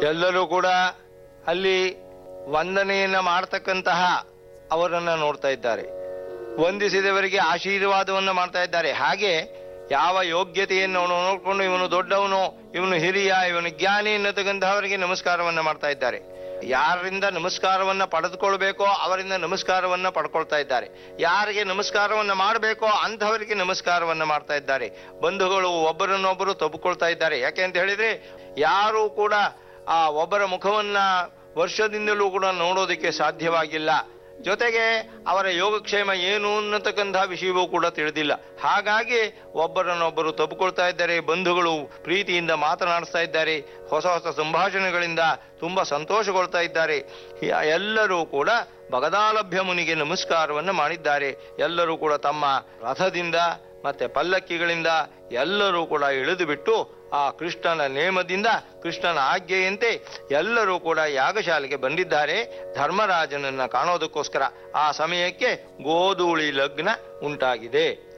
ಎಲ್ಲರೂ ಕೂಡ ಅಲ್ಲಿ ವಂದನೆಯನ್ನ ಮಾಡತಕ್ಕಂತಹ ಅವರನ್ನ ನೋಡ್ತಾ ಇದ್ದಾರೆ ವಂದಿಸಿದವರಿಗೆ ಆಶೀರ್ವಾದವನ್ನ ಮಾಡ್ತಾ ಇದ್ದಾರೆ ಹಾಗೆ ಯಾವ ಯೋಗ್ಯತೆಯನ್ನು ಅವನು ನೋಡಿಕೊಂಡು ಇವನು ದೊಡ್ಡವನು ಇವನು ಹಿರಿಯ ಇವನು ಜ್ಞಾನಿ ಎನ್ನತಕ್ಕಂತಹವರಿಗೆ ನಮಸ್ಕಾರವನ್ನ ಮಾಡ್ತಾ ಇದ್ದಾರೆ ಯಾರಿಂದ ನಮಸ್ಕಾರವನ್ನ ಪಡೆದುಕೊಳ್ಬೇಕೋ ಅವರಿಂದ ನಮಸ್ಕಾರವನ್ನ ಪಡ್ಕೊಳ್ತಾ ಇದ್ದಾರೆ ಯಾರಿಗೆ ನಮಸ್ಕಾರವನ್ನ ಮಾಡಬೇಕೋ ಅಂಥವರಿಗೆ ನಮಸ್ಕಾರವನ್ನ ಮಾಡ್ತಾ ಇದ್ದಾರೆ ಬಂಧುಗಳು ಒಬ್ಬರನ್ನೊಬ್ಬರು ತಬ್ಕೊಳ್ತಾ ಇದ್ದಾರೆ ಯಾಕೆ ಅಂತ ಹೇಳಿದ್ರೆ ಯಾರು ಕೂಡ ಆ ಒಬ್ಬರ ಮುಖವನ್ನ ವರ್ಷದಿಂದಲೂ ಕೂಡ ನೋಡೋದಕ್ಕೆ ಸಾಧ್ಯವಾಗಿಲ್ಲ ಜೊತೆಗೆ ಅವರ ಯೋಗಕ್ಷೇಮ ಏನು ಅನ್ನತಕ್ಕಂತಹ ವಿಷಯವೂ ಕೂಡ ತಿಳಿದಿಲ್ಲ ಹಾಗಾಗಿ ಒಬ್ಬರನ್ನೊಬ್ಬರು ತಬ್ಕೊಳ್ತಾ ಇದ್ದಾರೆ ಬಂಧುಗಳು ಪ್ರೀತಿಯಿಂದ ಮಾತನಾಡಿಸ್ತಾ ಇದ್ದಾರೆ ಹೊಸ ಹೊಸ ಸಂಭಾಷಣೆಗಳಿಂದ ತುಂಬಾ ಸಂತೋಷಗೊಳ್ತಾ ಇದ್ದಾರೆ ಯ- ಎಲ್ಲರೂ ಕೂಡ ಭಗದಾಲಭ್ಯ ಮುನಿಗೆ ನಮಸ್ಕಾರವನ್ನು ಮಾಡಿದ್ದಾರೆ ಎಲ್ಲರೂ ಕೂಡ ತಮ್ಮ ರಥದಿಂದ ಮತ್ತೆ ಪಲ್ಲಕ್ಕಿಗಳಿಂದ ಎಲ್ಲರೂ ಕೂಡ ಇಳಿದು ಬಿಟ್ಟು ಆ ಕೃಷ್ಣನ ನೇಮದಿಂದ ಕೃಷ್ಣನ ಆಜ್ಞೆಯಂತೆ ಎಲ್ಲರೂ ಕೂಡ ಯಾಗಶಾಲೆಗೆ ಬಂದಿದ್ದಾರೆ ಧರ್ಮರಾಜನನ್ನ ಕಾಣೋದಕ್ಕೋಸ್ಕರ ಆ ಸಮಯಕ್ಕೆ ಗೋಧೂಳಿ ಲಗ್ನ ಉಂಟಾಗಿದೆ